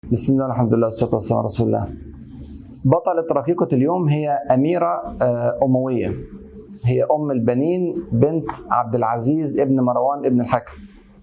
بسم الله الحمد لله والصلاه والسلام على رسول الله بطلة رقيقة اليوم هي أميرة آه، أموية هي أم البنين بنت عبد العزيز ابن مروان ابن الحكم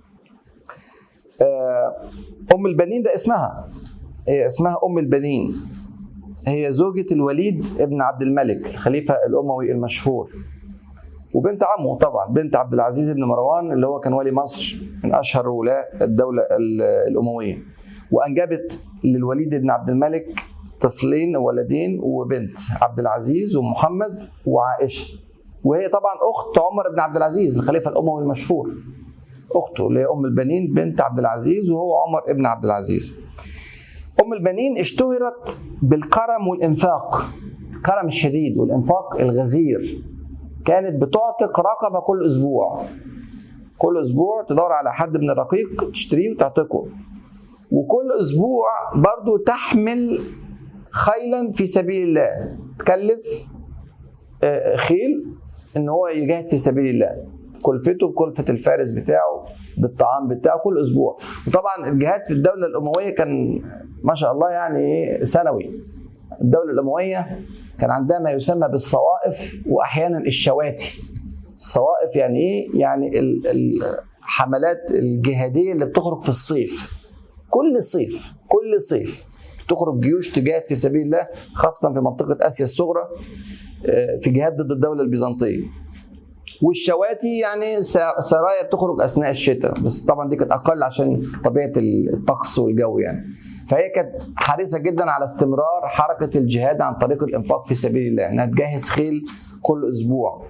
آه، أم البنين ده اسمها هي اسمها أم البنين هي زوجة الوليد ابن عبد الملك الخليفة الأموي المشهور وبنت عمه طبعا بنت عبد العزيز بن مروان اللي هو كان ولي مصر من أشهر ولاة الدولة ال- الأموية وأنجبت للوليد بن عبد الملك طفلين ولدين وبنت عبد العزيز ومحمد وعائشة وهي طبعا أخت عمر بن عبد العزيز الخليفة الأموي المشهور أخته اللي هي أم البنين بنت عبد العزيز وهو عمر بن عبد العزيز أم البنين اشتهرت بالكرم والإنفاق الكرم الشديد والإنفاق الغزير كانت بتعتق رقبة كل أسبوع كل أسبوع تدور على حد من الرقيق تشتريه وتعتقه وكل أسبوع برضو تحمل خيلا في سبيل الله تكلف آه، خيل ان هو يجاهد في سبيل الله كلفته بكلفة الفارس بتاعه بالطعام بتاعه كل اسبوع وطبعا الجهاد في الدولة الاموية كان ما شاء الله يعني إيه سنوي الدولة الاموية كان عندها ما يسمى بالصوائف واحيانا الشواتي الصوائف يعني ايه يعني ال- الحملات الجهادية اللي بتخرج في الصيف كل صيف كل صيف تخرج جيوش تجاهد في سبيل الله خاصة في منطقة آسيا الصغرى آه، في جهاد ضد الدولة البيزنطية والشواتي يعني سا- سرايا بتخرج أثناء الشتاء بس طبعا دي كانت أقل عشان طبيعة الطقس والجو يعني فهي كانت حريصة جدا على استمرار حركة الجهاد عن طريق الإنفاق في سبيل الله إنها تجهز خيل كل أسبوع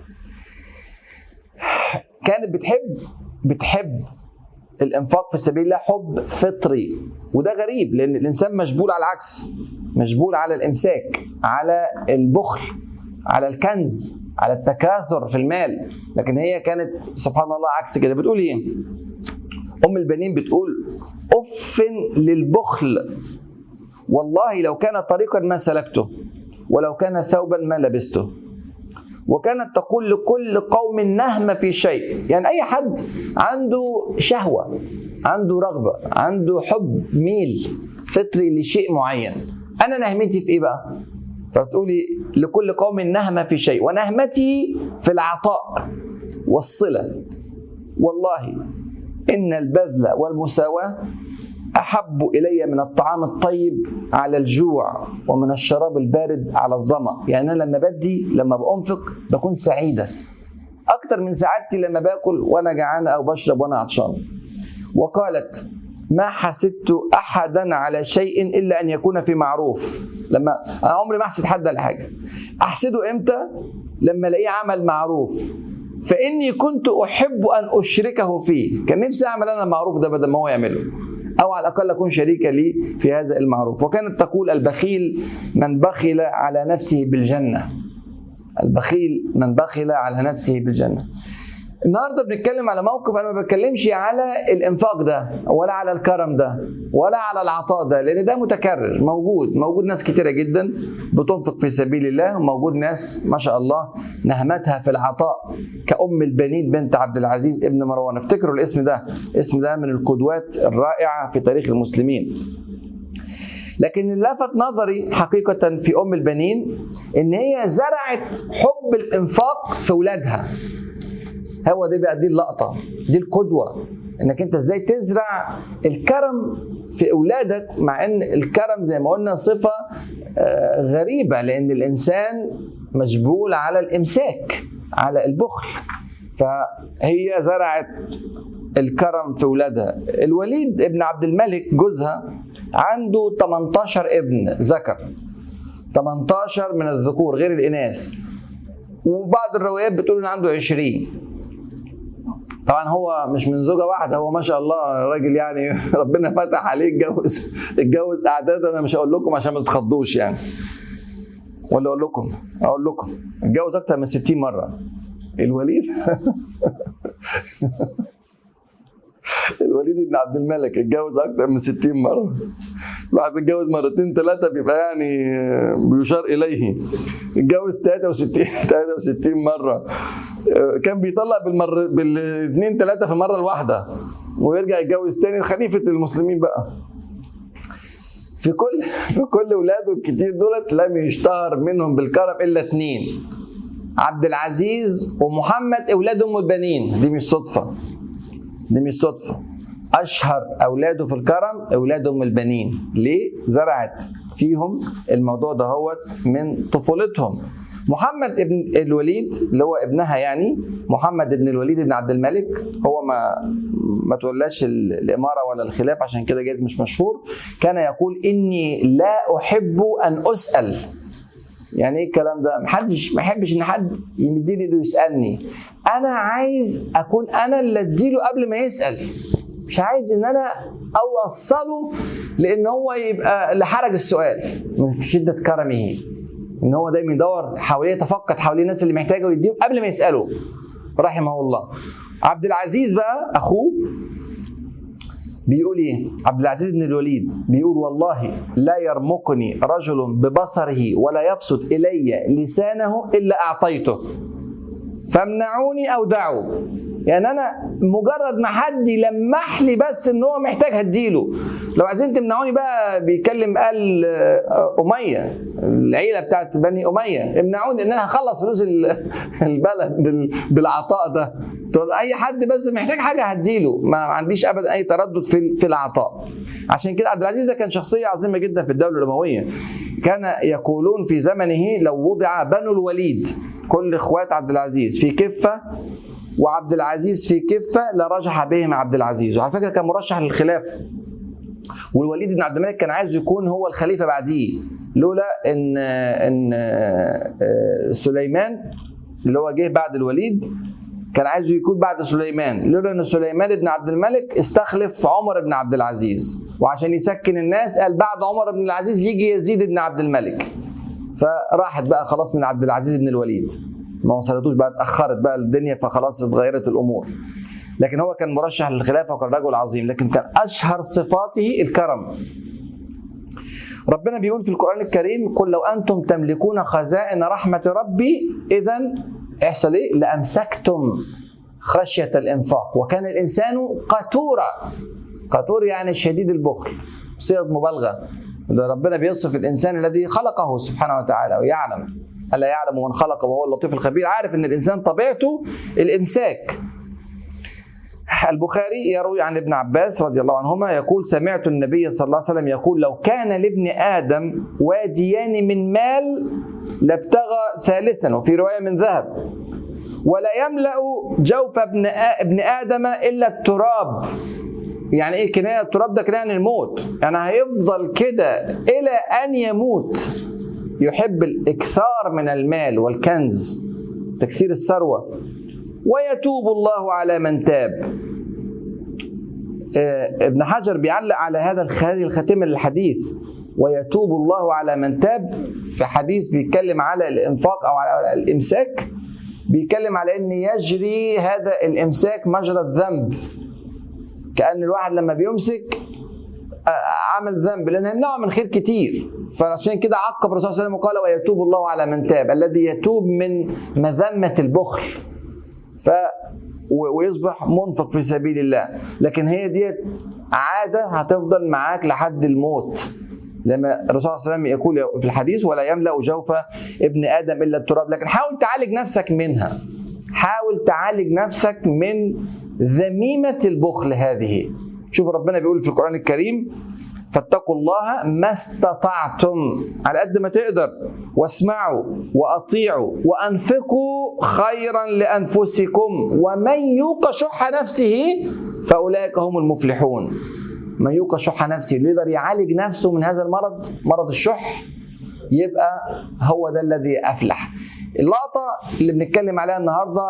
كانت بتحب بتحب الانفاق في سبيل الله حب فطري وده غريب لان الانسان مجبول على العكس مجبول على الامساك على البخل على الكنز على التكاثر في المال لكن هي كانت سبحان الله عكس كده بتقول ايه ام البنين بتقول اف للبخل والله لو كان طريقا ما سلكته ولو كان ثوبا ما لبسته وكانت تقول لكل قوم نهم في شيء يعني اي حد عنده شهوه عنده رغبه عنده حب ميل فطري لشيء معين انا نهمتي في ايه بقى فبتقولي لكل قوم نهم في شيء ونهمتي في العطاء والصله والله ان البذل والمساواه احب الي من الطعام الطيب على الجوع ومن الشراب البارد على الظما يعني انا لما بدي لما بانفق بكون سعيده اكتر من سعادتي لما باكل وانا جعانه او بشرب وانا عطشان وقالت ما حسدت احدا على شيء الا ان يكون في معروف لما انا عمري ما احسد حد على حاجه احسده امتى لما الاقيه عمل معروف فاني كنت احب ان اشركه فيه كان نفسي اعمل انا المعروف ده بدل ما هو يعمله او على الاقل اكون شريكه لي في هذا المعروف وكانت تقول البخيل من بخل على نفسه بالجنه البخيل من بخل على نفسه بالجنه النهارده بنتكلم على موقف انا ما بتكلمش على الانفاق ده ولا على الكرم ده ولا على العطاء ده لان ده متكرر موجود موجود ناس كتيره جدا بتنفق في سبيل الله وموجود ناس ما شاء الله نهمتها في العطاء كأم البنين بنت عبد العزيز ابن مروان افتكروا الاسم ده اسم ده من القدوات الرائعه في تاريخ المسلمين لكن اللي لفت نظري حقيقة في أم البنين إن هي زرعت حب الإنفاق في ولادها هو دي بقى دي اللقطه دي القدوه انك انت ازاي تزرع الكرم في اولادك مع ان الكرم زي ما قلنا صفه آه، غريبه لان الانسان مجبول على الامساك على البخل فهي زرعت الكرم في اولادها الوليد ابن عبد الملك جوزها عنده 18 ابن ذكر 18 من الذكور غير الاناث وبعض الروايات بتقول ان عنده 20 طبعا هو مش من زوجه واحده هو ما شاء الله راجل يعني ربنا فتح عليه اتجوز اتجوز اعداد انا مش هقول لكم عشان ما تتخضوش يعني ولا اقول لكم اقول لكم اتجوز اكتر من 60 مره الوليد الوليد بن عبد الملك اتجوز اكتر من 60 مره الواحد بيتجوز مرتين ثلاثه بيبقى يعني بيشار اليه اتجوز 63 63 مره كان بيطلق بالمر بالاثنين ثلاثه في مره الواحده ويرجع يتجوز تاني خليفه المسلمين بقى في كل في كل ولاده الكتير دولت لم يشتهر منهم بالكرم الا اثنين عبد العزيز ومحمد اولاد ام البنين دي مش صدفه دي مش صدفه اشهر اولاده في الكرم اولاد ام البنين ليه زرعت فيهم الموضوع ده هو من طفولتهم محمد ابن الوليد اللي هو ابنها يعني محمد ابن الوليد بن عبد الملك هو ما ما تولاش الاماره ولا الخلاف عشان كده جايز مش مشهور كان يقول اني لا احب ان اسال يعني ايه الكلام ده؟ محدش ما يحبش ان حد يمديني ايده يسالني. انا عايز اكون انا اللي اديله قبل ما يسال. مش عايز ان انا اوصله لان هو يبقى لحرج السؤال من شده كرمه. ان هو دايما يدور حواليه يتفقد حواليه الناس اللي محتاجه ويديهم قبل ما يسالوا. رحمه الله. عبد العزيز بقى اخوه بيقول ايه؟ عبد العزيز بن الوليد بيقول والله لا يرمقني رجل ببصره ولا يبسط الي لسانه الا اعطيته. فامنعوني او دعوا. يعني انا مجرد ما حد يلمح لي بس ان هو محتاج هديله. لو عايزين تمنعوني بقى بيتكلم قال اميه العيله بتاعت بني اميه امنعوني ان انا هخلص فلوس البلد بالعطاء ده. اي حد بس محتاج حاجه هديله ما عنديش ابدا اي تردد في في العطاء عشان كده عبد العزيز ده كان شخصيه عظيمه جدا في الدوله الامويه كان يقولون في زمنه لو وضع بنو الوليد كل اخوات عبد العزيز في كفه وعبد العزيز في كفه لرجح بهم عبد العزيز وعلى فكره كان مرشح للخلافه والوليد بن عبد الملك كان عايز يكون هو الخليفه بعديه لولا ان ان سليمان اللي هو جه بعد الوليد كان عايزه يكون بعد سليمان لولا ان سليمان بن عبد الملك استخلف عمر بن عبد العزيز وعشان يسكن الناس قال بعد عمر بن العزيز يجي يزيد بن عبد الملك فراحت بقى خلاص من عبد العزيز بن الوليد ما وصلتوش بقى اتاخرت بقى الدنيا فخلاص اتغيرت الامور لكن هو كان مرشح للخلافه وكان رجل عظيم لكن كان اشهر صفاته الكرم ربنا بيقول في القران الكريم قل لو انتم تملكون خزائن رحمه ربي اذا احصل ايه؟ لامسكتم خشيه الانفاق وكان الانسان قتورا قتور يعني شديد البخل صيغه مبالغه ربنا بيصف الانسان الذي خلقه سبحانه وتعالى ويعلم الا يعلم من خلق وهو اللطيف الخبير عارف ان الانسان طبيعته الامساك البخاري يروي عن ابن عباس رضي الله عنهما يقول سمعت النبي صلى الله عليه وسلم يقول لو كان لابن ادم واديان من مال لابتغى ثالثا وفي روايه من ذهب ولا يملا جوف ابن ابن ادم الا التراب يعني ايه كنايه التراب ده كنايه عن الموت يعني هيفضل كده الى ان يموت يحب الاكثار من المال والكنز تكثير الثروه ويتوب الله على من تاب ابن حجر بيعلق على هذا هذه الخاتمه للحديث ويتوب الله على من تاب في حديث بيتكلم على الانفاق او على الامساك بيتكلم على ان يجري هذا الامساك مجرى الذنب كان الواحد لما بيمسك عمل ذنب لان يمنعه من خير كتير فعشان كده عقب الرسول صلى الله عليه وسلم وقال ويتوب الله على من تاب الذي يتوب من مذمه البخل ف ويصبح منفق في سبيل الله لكن هي دي عاده هتفضل معاك لحد الموت لما الرسول صلى الله عليه وسلم يقول في الحديث ولا يملا جوف ابن ادم الا التراب لكن حاول تعالج نفسك منها حاول تعالج نفسك من ذميمه البخل هذه شوف ربنا بيقول في القران الكريم فاتقوا الله ما استطعتم على قد ما تقدر واسمعوا واطيعوا وانفقوا خيرا لانفسكم ومن يوق شح نفسه فاولئك هم المفلحون من يوق شح نفسه اللي يقدر يعالج نفسه من هذا المرض مرض الشح يبقى هو ده الذي افلح اللقطه اللي بنتكلم عليها النهارده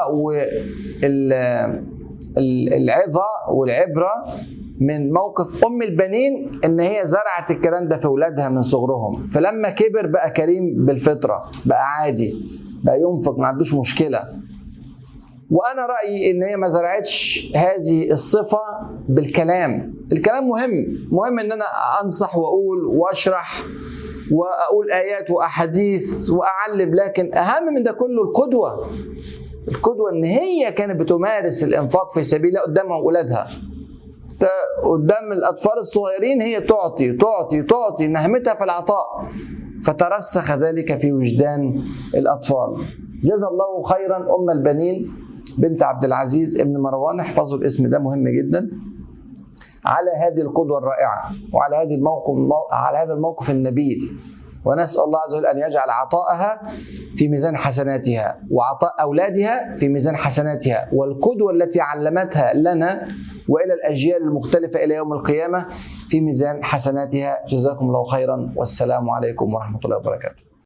والعظه والعبره من موقف ام البنين ان هي زرعت الكلام ده في اولادها من صغرهم فلما كبر بقى كريم بالفطره بقى عادي بقى ينفق ما عندوش مشكله وانا رايي ان هي ما زرعتش هذه الصفه بالكلام الكلام مهم مهم ان انا انصح واقول واشرح واقول ايات واحاديث واعلم لكن اهم من ده كله القدوه القدوه ان هي كانت بتمارس الانفاق في سبيل الله قدام اولادها حتى قدام الاطفال الصغيرين هي تعطي تعطي تعطي نهمتها في العطاء فترسخ ذلك في وجدان الاطفال جزا الله خيرا ام البنين بنت عبد العزيز ابن مروان احفظوا الاسم ده مهم جدا على هذه القدوه الرائعه وعلى هذه الموقف على هذا الموقف النبيل ونسال الله عز وجل ان يجعل عطاءها في ميزان حسناتها وعطاء اولادها في ميزان حسناتها والقدوه التي علمتها لنا والى الاجيال المختلفه الى يوم القيامه في ميزان حسناتها جزاكم الله خيرا والسلام عليكم ورحمه الله وبركاته